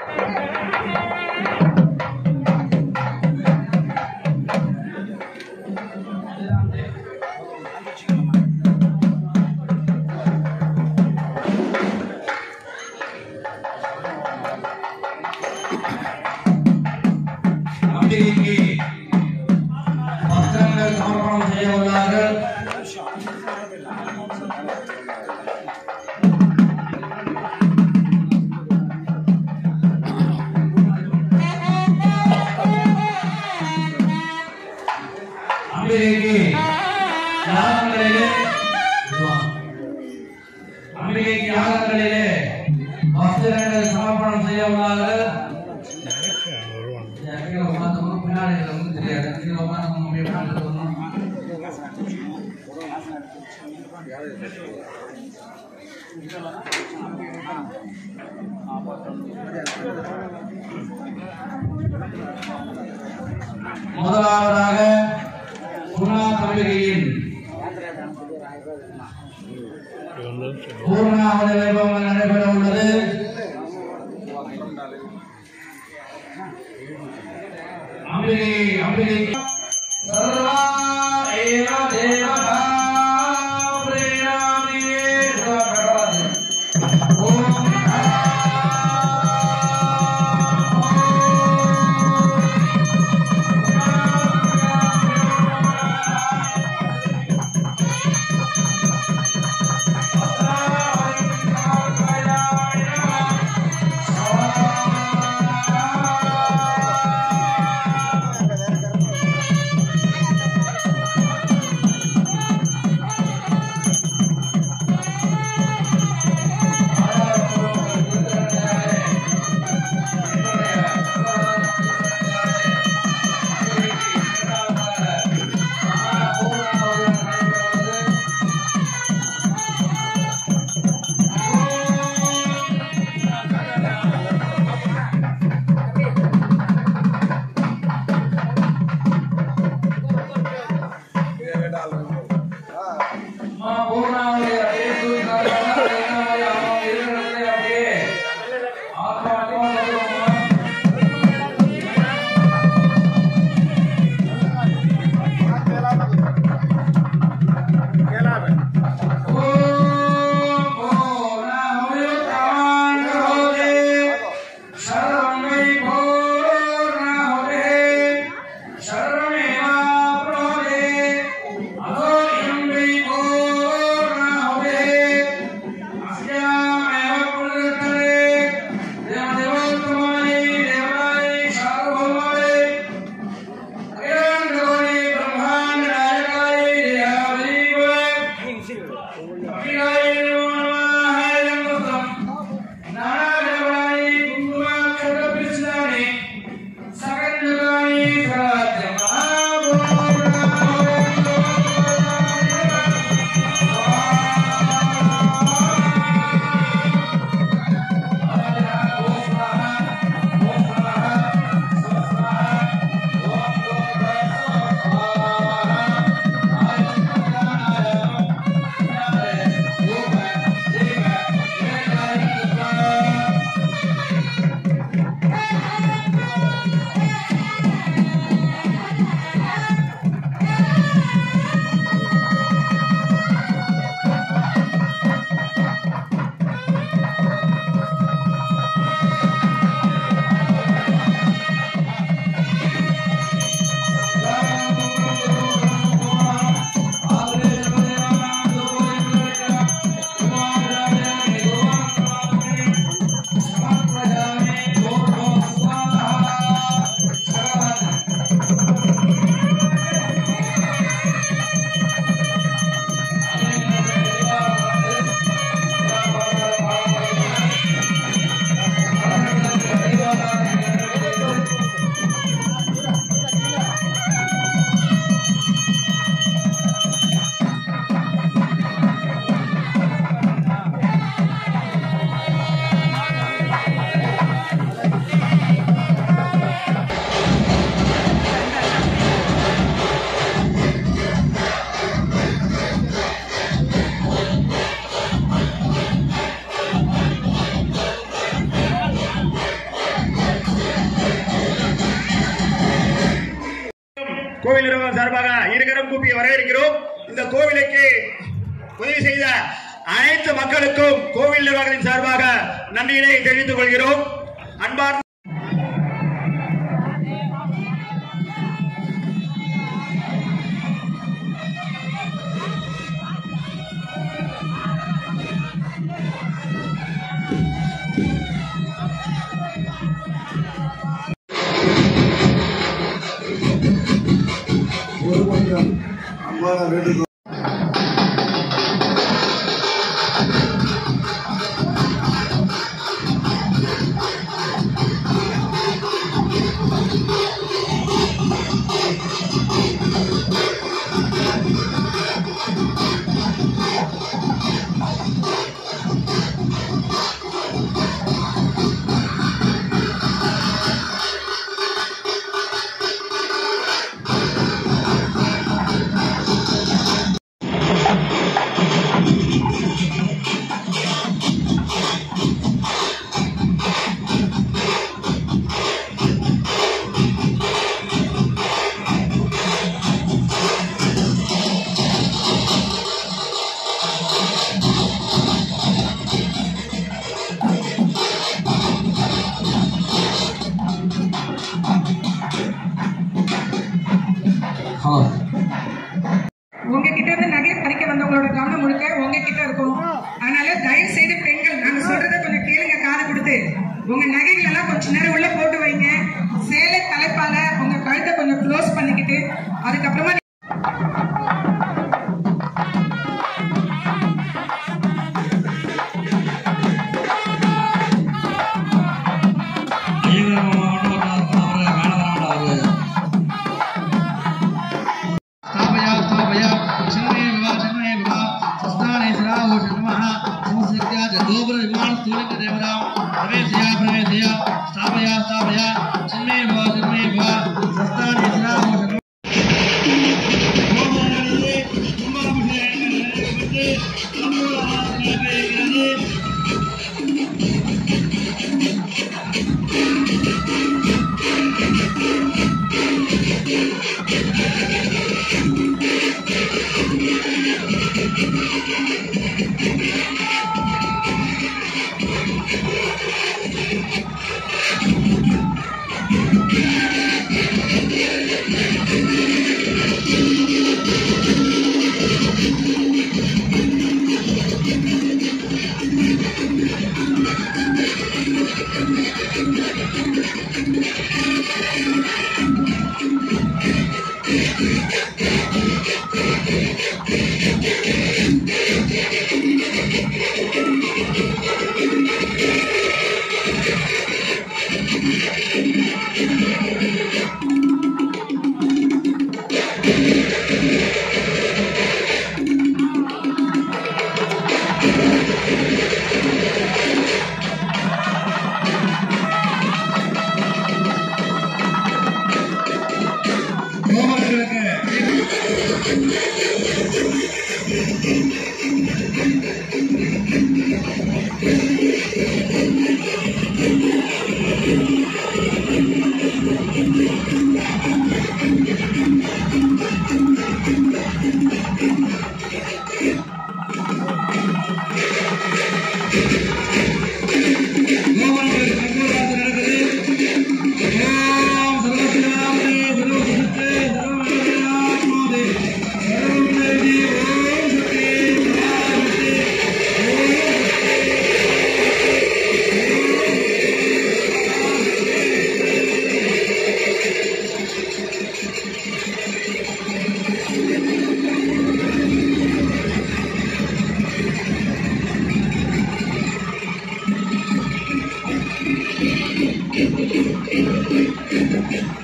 அம்பிகைக்கு வஸ்திரங்கள் சமர்ப்பணம் செய்ய உள்ளார்கள் அம்பிகைக்கு யாகங்களிலே அம்பிகைக்கு யாகங்களிலே வஸ்திரங்கள் சமர்ப்பணம் செய்ய உள்ளார்கள் கீழே உட்கார்ந்தவங்க பின்னாடி இருக்கிறவங்களுக்கு தெரியாது கீழே உட்கார்ந்தவங்க அப்படியே உட்கார்ந்துட்டு வரணும். முதலாவதாக குணா கம்பிகையின் பூர்ணாவதி வைபவங்கள் நடைபெற உள்ளது அம்பிகை அம்பிகை சர்வா ஏவ தேவதா பிரேராமியே சகராஜ. ஓம் அம்மா பூர்ணாவதி அப்படியே தூக்கிட்டாங்க. பூர்ணாவதி அவங்க இருக்கிற இடத்துல அப்படியே ஆத்மார்த்தமா சொல்லுவோம்மா. ஓம் பூர்ணாவதி கரோதி. சர்வமை பூர்ணாவதி. சர்வமேவாப்னோதி. அதோ இம்பை பூர்ணாவதி. அஸ்யாமேவ புருஷதே. தேவதேவோத்தமாயை தேவாயை சார்வபௌமாயை அகிலாண்டகோடி பிரம்மாண்ட நாயகாயை தேவதீப கோவில் நிர்வாகம் சார்பாக இருகரம் கூப்பி வரவேற்கிறோம் இந்த கோவிலுக்கு உதவி செய்த அனைத்து மக்களுக்கும் கோவில் நிர்வாகத்தின் சார்பாக நன்றியினை தெரிவித்துக் கொள்கிறோம் அன்பார்ந்த ஒரு கொஞ்சம் அன்பான வேண்டுகோள் ஹலோ உங்ககிட்ட இருந்து நகையை பறிக்க வந்தவங்களோட கவனம் முழுக்க உங்ககிட்ட இருக்கும் அதனால தயவு செய்து பெண்கள் நாங்க சொல்றத கொஞ்சம் கேளுங்க காது கொடுத்து உங்க நகைகள் எல்லாம் கொஞ்ச நேரம் உள்ள போட்டு வைங்க சேலை தலைப்பால உங்க கழுத்தை கொஞ்சம் க்ளோஸ் பண்ணிக்கிட்டு அதுக்கப்புறமா स्थापया स्थापया चिन्मये विवाह चिन्मये विवाह सस्ताने सराहो शर्मः संसृत्या च दोबर विमान स्थूलिक देवराम प्रवेशया प्रवेशया स्थापया स्थापया चिन्मये विवाह चिन्मये विवाह सस्ताने सराहो शर्मः Thank